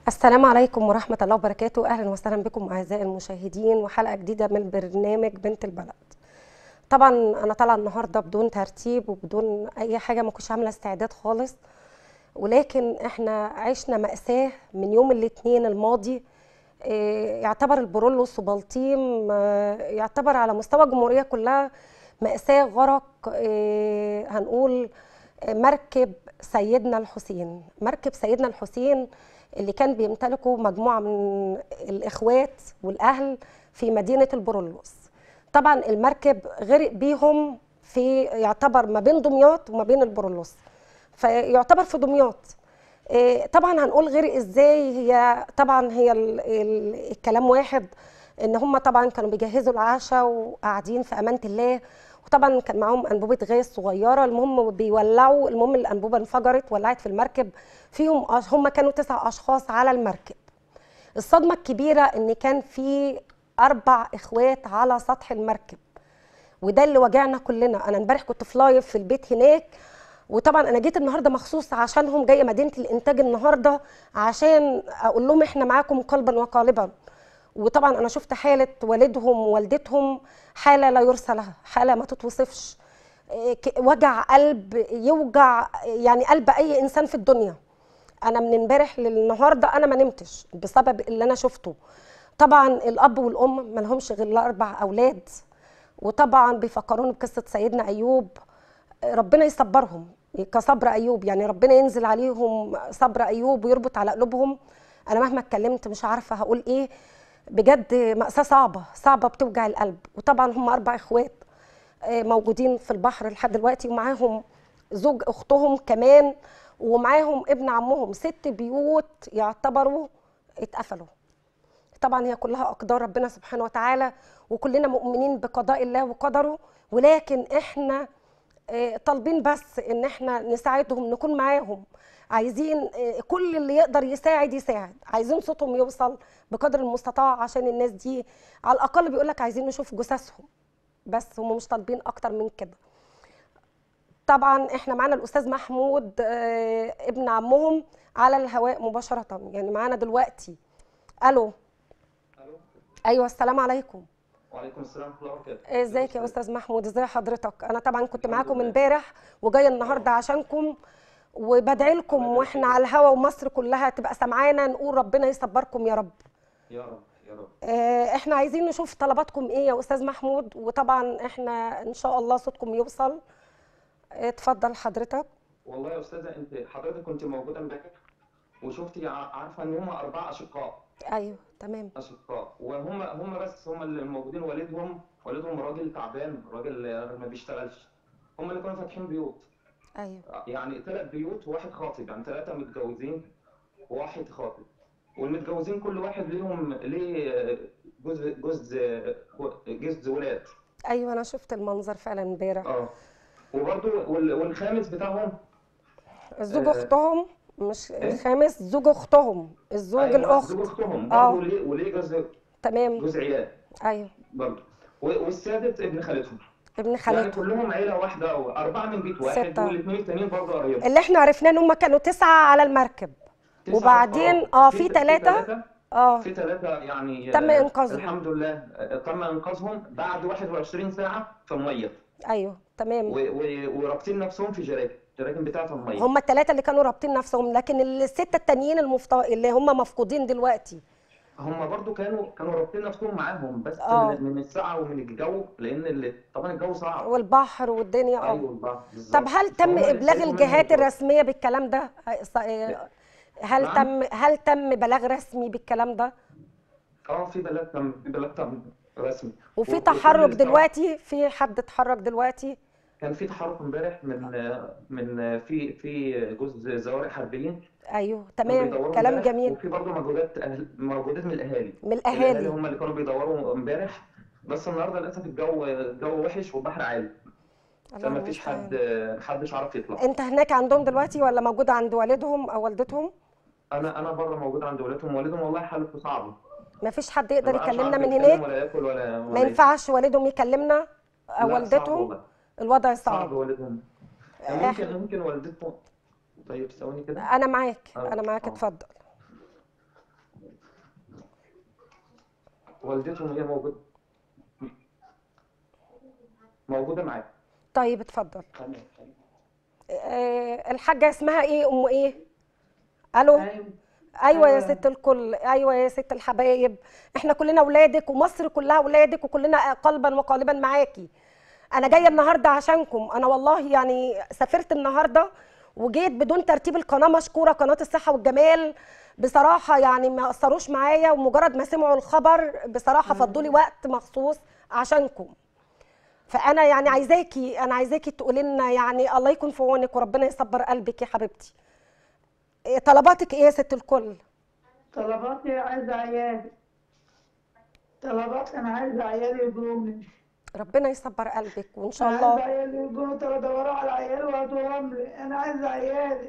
السلام عليكم ورحمة الله وبركاته أهلا وسهلا بكم أعزائي المشاهدين وحلقة جديدة من برنامج بنت البلد طبعا أنا طالعة النهاردة بدون ترتيب وبدون أي حاجة ما كنتش عاملة استعداد خالص ولكن احنا عشنا مأساة من يوم الاثنين الماضي إيه، يعتبر البرولوس وبلطيم آه، يعتبر على مستوى الجمهورية كلها مأساة غرق إيه، هنقول آه، مركب سيدنا الحسين مركب سيدنا الحسين اللي كان بيمتلكه مجموعة من الإخوات والأهل في مدينة البرولوس طبعا المركب غرق بيهم في يعتبر ما بين دمياط وما بين البرولوس فيعتبر في دمياط إيه، طبعا هنقول غرق ازاي هي طبعا هي ال ال الكلام واحد ان هم طبعا كانوا بيجهزوا العشاء وقاعدين في امانه الله وطبعا كان معاهم انبوبه غاز صغيره المهم بيولعوا المهم الانبوبه انفجرت ولعت في المركب فيهم أش- هم كانوا تسع اشخاص على المركب الصدمه الكبيره ان كان في اربع اخوات على سطح المركب وده اللي وجعنا كلنا انا امبارح كنت في لايف في البيت هناك وطبعا انا جيت النهارده مخصوص عشانهم جايه مدينه الانتاج النهارده عشان اقول لهم احنا معاكم قلبا وقالبا وطبعا انا شفت حاله والدهم ووالدتهم حاله لا يرثى لها حاله ما تتوصفش إيه، ك- وجع قلب يوجع يعني قلب اي انسان في الدنيا انا من امبارح للنهارده انا ما نمتش بسبب اللي انا شفته طبعا الاب والام ما لهمش غير الاربع اولاد وطبعا بيفكروني بقصه سيدنا ايوب ربنا يصبرهم كصبر ايوب يعني ربنا ينزل عليهم صبر ايوب ويربط على قلوبهم انا مهما اتكلمت مش عارفه هقول ايه بجد مأساة صعبة صعبة بتوجع القلب وطبعا هم أربع إخوات آه، موجودين في البحر لحد دلوقتي ومعاهم زوج أختهم كمان ومعاهم ابن عمهم ست بيوت يعتبروا اتقفلوا طبعا هي كلها اقدار ربنا سبحانه وتعالى وكلنا مؤمنين بقضاء الله وقدره ولكن احنا آه، طالبين بس ان احنا نساعدهم نكون معاهم عايزين آه، كل اللي يقدر يساعد يساعد عايزين صوتهم يوصل بقدر المستطاع عشان الناس دي على الاقل بيقول لك عايزين نشوف جثثهم بس هم مش طالبين اكتر من كده طبعا احنا معانا الاستاذ محمود آه، ابن عمهم على الهواء مباشره يعني معانا دلوقتي الو الو ايوه السلام عليكم وعليكم السلام ورحمه الله وبركاته ازيك يا استاذ محمود ازي حضرتك انا طبعا كنت الحمد معاكم لله. امبارح وجايه النهارده عشانكم وبدعي لكم الله يبارك واحنا فيك. على الهوا ومصر كلها تبقى سمعانا نقول ربنا يصبركم يا رب يا رب يا رب آه، احنا عايزين نشوف طلباتكم ايه يا استاذ محمود وطبعا احنا ان شاء الله صوتكم يوصل آه، اتفضل حضرتك والله يا استاذه انت حضرتك كنت موجوده امبارح وشفتي ع- عارفه ان هم اربعه اشقاء ايوه تمام اشقاء وهم هم بس هم اللي موجودين والدهم والدهم راجل تعبان راجل آه، ما بيشتغلش هم اللي كانوا فاتحين بيوت ايوه يعني ثلاث بيوت وواحد خاطب يعني ثلاثه متجوزين وواحد خاطب والمتجوزين كل واحد ليهم ليه آه، جزء جزء جزء ولاد ايوه انا شفت المنظر فعلا امبارح اه وبرضو وال- والخامس بتاعهم زوج آه. اختهم مش إيه؟ الخامس زوج اختهم الزوج أيوة، الاخت زوج اختهم آه. برضه وليه وليه جوز تمام جوز عيال ايوه برضه و- والسادس ابن خالتهم ابن يعني خالته كلهم عيله واحده او اربعه من بيت واحد ستة. والاثنين التانيين برضه قريبين اللي احنا عرفناه ان هم كانوا تسعه على المركب تسعة. وبعدين اه في ثلاثه ثلاثه اه في ثلاثه يعني تم آه، إنقاذهم. الحمد لله آه، تم انقاذهم بعد 21 ساعه في الميه ايوه تمام و- و- ورابطين نفسهم في جراكن الجراكن بتاعه الميه هم الثلاثه اللي كانوا رابطين نفسهم لكن السته التانيين المفت... اللي هم مفقودين دلوقتي هم برضو كانوا كانوا رابطين نفسهم معاهم بس آه. من, من الساعه ومن الجو لان اللي طبعا الجو صعب والبحر والدنيا اه ايوه البحر بالظبط طب هل تم فهم ابلاغ لقيتهم الجهات منهم الرسميه بالكلام ده آه، هل نعم. تم هل تم بلاغ رسمي بالكلام ده اه في بلاغ تم في بلاغ تم رسمي وفي و- وكل تحرك السواق- دلوقتي في حد اتحرك دلوقتي كان في تحرك امبارح من من في في جزء زوارق حربيين ايوه كانوا تمام بيدوروا كلام امبارح، جميل وفي برضه موجودات أهل موجودات من الاهالي من الاهالي الاهالي هم اللي كانوا بيدوروا امبارح بس النهارده للاسف الجو الجو وحش والبحر عالي الله فما فيش المستعان. حد حدش عارف يطلع انت هناك عندهم دلوقتي ولا موجود عند والدهم او والدتهم انا انا بره موجود عند والدهم والدهم والله حالته صعبه ما فيش حد يقدر ما بقاش يكلمنا عارف من يتكلم هناك ولا ياكل ولا ما ولا ينفعش والدهم يكلمنا او لا، صعب والدتهم والله. الوضع صعب صعب والدهم يعني ممكن ممكن والدتهم طيب ثواني كده انا معاك آه، انا معاك آه. اتفضل والدتهم هي موجودة موجودة معايا طيب اتفضل آه، الحاجه اسمها ايه ام ايه الو أيوة. ايوه يا أيوة. ست الكل ايوه يا ست الحبايب احنا كلنا اولادك ومصر كلها اولادك وكلنا قلبا وقالبا معاكي انا جايه النهارده عشانكم انا والله يعني سافرت النهارده وجيت بدون ترتيب القناه مشكوره قناه الصحه والجمال بصراحه يعني ما قصروش معايا ومجرد ما سمعوا الخبر بصراحه فضوا لي وقت مخصوص عشانكم فانا يعني عايزاكي انا عايزاكي تقولي لنا يعني الله يكون في عونك وربنا يصبر قلبك يا حبيبتي إيه طلباتك ايه يا ست الكل طلباتي عايزة عيالي طلباتي أنا عايزة عيالي يجوني ربنا يصبر قلبك وان شاء عايزة الله عيالي يجوني ترى دوروا على عيالي وهاتوهم لي أنا عايزة عيالي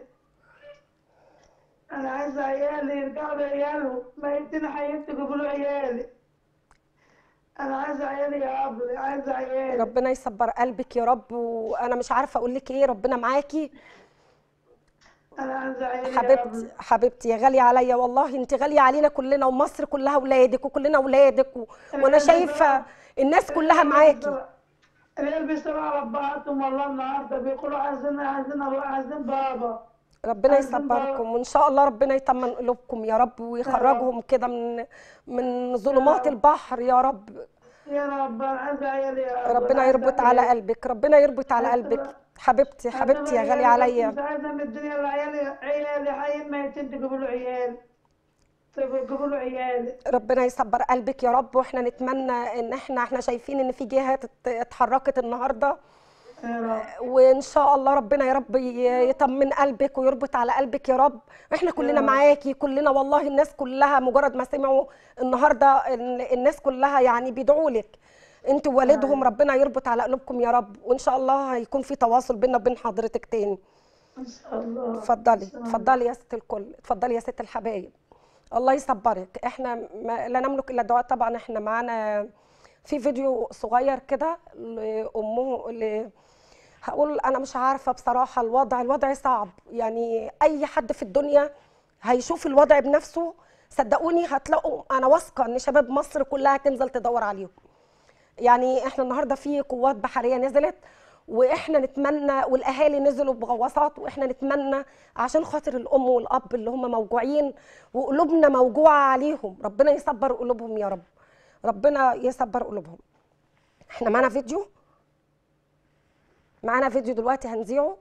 أنا عايزة عيالي يرجعوا لعيالهم ميتين حياتي تجيبوا له عيالي أنا عايزة عيالي يا أبلي عايزة عيالي ربنا يصبر قلبك يا رب وانا مش عارفه اقول لك ايه ربنا معاكي أنا عايزة عيالي يا حبيبتي أبلي حبيبتي يا غاليه عليا والله انت غاليه علينا كلنا ومصر كلها اولادك وكلنا اولادك و... وانا شايفه الناس كلها معاكي العيال بيسألوا على أبهاتهم والله النهاردة بيقولوا عايزين عايزين عايزين بابا ربنا عايزين يصبركم بقى- وان شاء الله ربنا يطمن قلوبكم يا رب ويخرجهم كده من من ظلمات رب. البحر يا رب يا رب أنا عايزة عيالي يا أبلي ربنا عايزة يربط على عيالي. قلبك ربنا يربط على عايزة قلبك بقى- حبيبتي حبيبتي يا غاليه عليا مش عايزة من الدنيا لعيالي عيالي حيين ميتين تجيبوا له عيال تجيبوا له عيالي ربنا يصبر قلبك يا رب واحنا نتمنى ان احنا احنا شايفين ان في جهات ات- اتحركت النهارده يا رب وان شاء الله ربنا يا رب ي- يطمن قلبك ويربط على قلبك يا رب احنا كلنا رب. معاكي كلنا والله الناس كلها مجرد ما سمعوا النهارده ان الناس كلها يعني بيدعوا لك انت ووالدهم ربنا يربط على قلوبكم يا رب وان شاء الله هيكون في تواصل بيننا وبين حضرتك تاني إن شاء الله اتفضلي إن شاء الله. اتفضلي يا ست الكل اتفضلي يا ست الحبايب الله يصبرك احنا ما لا نملك الا الدعاء طبعا احنا معانا في فيديو صغير كده لامه ل... هقول انا مش عارفه بصراحه الوضع الوضع صعب يعني اي حد في الدنيا هيشوف الوضع بنفسه صدقوني هتلاقوا انا واثقه ان شباب مصر كلها هتنزل تدور عليهم يعني احنا النهارده في قوات بحريه نزلت واحنا نتمنى والاهالي نزلوا بغواصات واحنا نتمنى عشان خاطر الام والاب اللي هم موجوعين وقلوبنا موجوعه عليهم ربنا يصبر قلوبهم يا رب ربنا يصبر قلوبهم احنا معانا فيديو معانا فيديو دلوقتي هنذيعه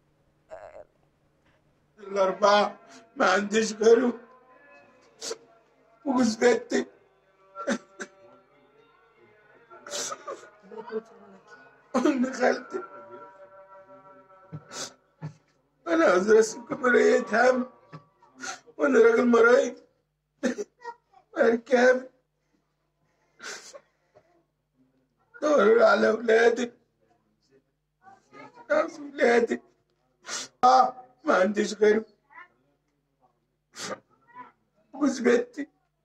الأربعة ما عنديش غيره وجوز بنتي وابن خالتي أنا عاوز رسم كبرية هم وأنا راجل مريض مركب دوروا على أولادي عاوز أولادي آه ما عنديش غيره جوز بنتي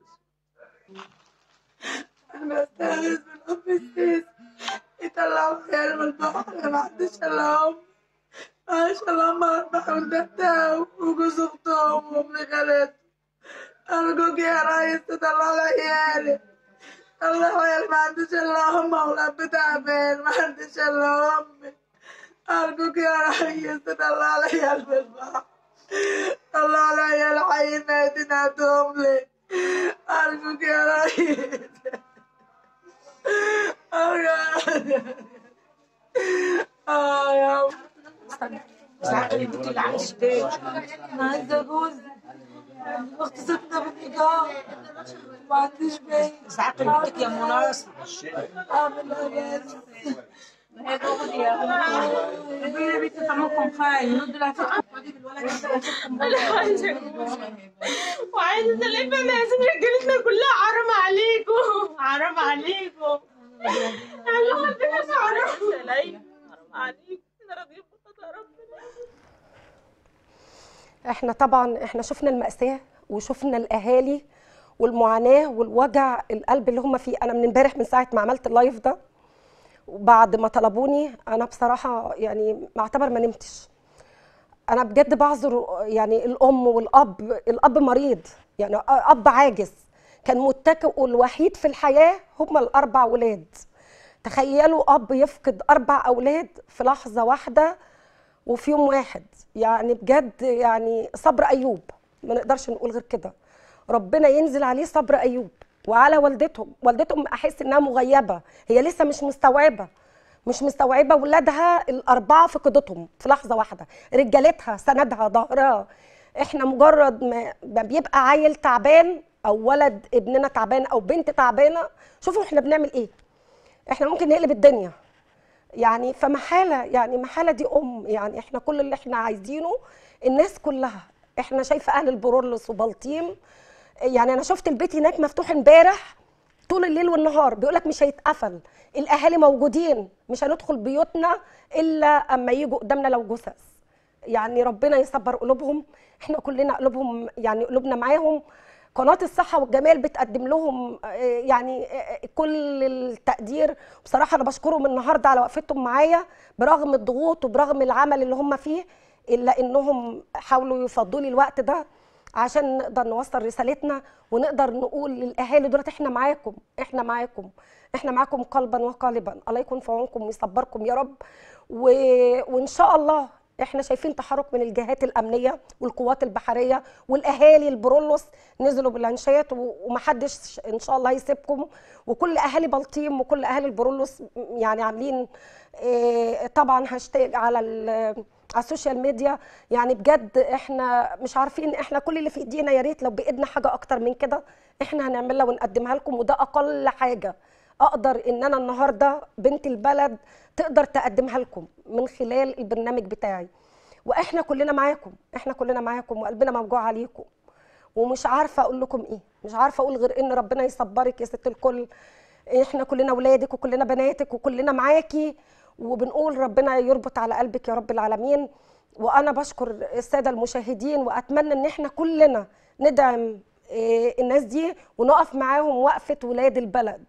أنا بستغيث من أم السيس يطلعوا خير من البحر ما عنديش إلا أم ما شاء الله أم أربع ولدتها وجوز أختهم وابن خالتها أرجوك يا ريس تطلع لي عيالي الله عيال ما عنديش إلا أم أولاد بتعبان ما عنديش إلا أمي أرجوك يا ريس تطلع لي عيال في البحر طلع لي عيال حيين ميتين هاتهم لي أرجوك يا ريس أرجوك آه يا ساعات اللي كنت اللي عايش بيه أنا عايزة جوز أختي ساكنة في الإيجار ما عنديش بيت ساعات اللي بنتك يا مناصر أعمل إيه بس ربنا بيت طعمكم خاي يرد لها وعايزة ألف مقاسات رجالتنا كلها حرام عليكم حرام عليكم الله ربنا حرام عليكم حرام عليكم أنا راضية بقضاء ربنا احنا طبعا احنا شفنا المأساة وشفنا الأهالي والمعاناة والوجع القلب اللي هم فيه أنا من امبارح من ساعة ما عملت اللايف ده وبعد ما طلبوني أنا بصراحة يعني معتبر ما نمتش أنا بجد بعذر يعني الأم والأب الأب مريض يعني أب عاجز كان متكئه الوحيد في الحياه هم الاربع ولاد تخيلوا اب يفقد اربع اولاد في لحظه واحده وفي يوم واحد يعني بجد يعني صبر ايوب ما نقدرش نقول غير كده ربنا ينزل عليه صبر ايوب وعلى والدتهم والدتهم احس انها مغيبه هي لسه مش مستوعبه مش مستوعبه ولادها الاربعه فقدتهم في لحظه واحده رجالتها سندها ظهرها احنا مجرد ما ما بيبقى عيل تعبان او ولد ابننا تعبان او بنت تعبانه شوفوا احنا بنعمل ايه احنا ممكن نقلب الدنيا يعني فمحاله يعني محاله دي ام يعني احنا كل اللي احنا عايزينه الناس كلها احنا شايفه اهل البرولس وبلطيم يعني انا شفت البيت هناك مفتوح امبارح طول الليل والنهار بيقول لك مش هيتقفل الاهالي موجودين مش هندخل بيوتنا الا اما يجوا قدامنا لو جثث يعني ربنا يصبر قلوبهم احنا كلنا قلوبهم يعني قلوبنا معاهم قناة الصحة والجمال بتقدم لهم آه، يعني آه، كل التقدير بصراحة أنا بشكرهم النهاردة على وقفتهم معايا برغم الضغوط وبرغم العمل اللي هم فيه إلا إنهم حاولوا يفضوا لي الوقت ده عشان نقدر نوصل رسالتنا ونقدر نقول للأهالي دولت إحنا معاكم إحنا معاكم إحنا معاكم قلبا وقالبا الله يكون في عونكم ويصبركم يا رب و... وإن شاء الله احنا شايفين تحرك من الجهات الامنيه والقوات البحريه والاهالي البرولوس نزلوا باللانشات و- ومحدش ان شاء الله هيسيبكم وكل اهالي بلطيم وكل اهالي البرولوس يعني عاملين اه، طبعا هاشتاج على ال- على السوشيال ميديا يعني بجد احنا مش عارفين احنا كل اللي في ايدينا يا ريت لو بايدنا حاجه اكتر من كده احنا هنعملها ونقدمها لكم وده اقل حاجه اقدر ان انا النهارده بنت البلد تقدر تقدمها لكم من خلال البرنامج بتاعي واحنا كلنا معاكم احنا كلنا معاكم وقلبنا موجوع عليكم ومش عارفه اقول لكم ايه مش عارفه اقول غير ان ربنا يصبرك يا ست الكل احنا كلنا ولادك وكلنا بناتك وكلنا معاكي وبنقول ربنا يربط على قلبك يا رب العالمين وانا بشكر الساده المشاهدين واتمنى ان احنا كلنا ندعم إيه، الناس دي ونقف معاهم وقفه ولاد البلد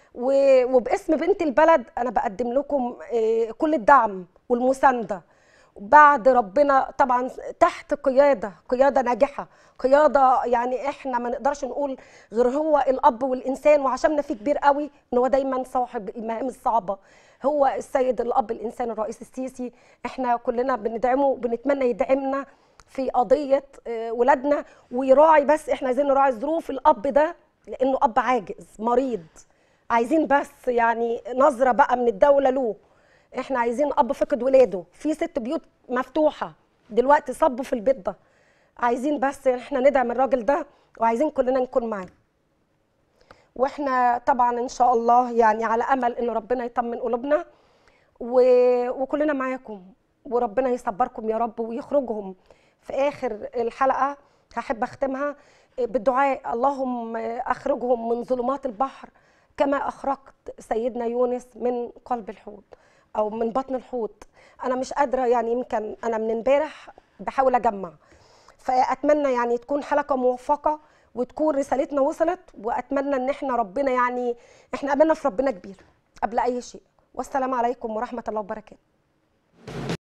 و- وباسم بنت البلد انا بقدم لكم إيه، كل الدعم والمسانده بعد ربنا طبعا تحت قياده قياده ناجحه قياده يعني احنا ما نقدرش نقول غير هو الاب والانسان وعشمنا فيه كبير قوي ان هو دايما صاحب المهام الصعبه هو السيد الاب الانسان الرئيس السيسي احنا كلنا بندعمه وبنتمنى يدعمنا في قضيه آه، ولادنا ويراعي بس احنا عايزين نراعي ظروف الاب ده لانه اب عاجز مريض عايزين بس يعني نظره بقى من الدوله له احنا عايزين اب فقد ولاده في ست بيوت مفتوحه دلوقتي صبوا في البيت ده عايزين بس احنا ندعم الراجل ده وعايزين كلنا نكون معاه واحنا طبعا ان شاء الله يعني على امل ان ربنا يطمن قلوبنا و... وكلنا معاكم وربنا يصبركم يا رب ويخرجهم في اخر الحلقه هحب اختمها بالدعاء اللهم اخرجهم من ظلمات البحر كما اخرجت سيدنا يونس من قلب الحوت او من بطن الحوت انا مش قادره يعني يمكن انا من امبارح بحاول اجمع فاتمنى يعني تكون حلقه موفقه وتكون رسالتنا وصلت واتمنى ان احنا ربنا يعني احنا املنا في ربنا كبير قبل اي شيء والسلام عليكم ورحمه الله وبركاته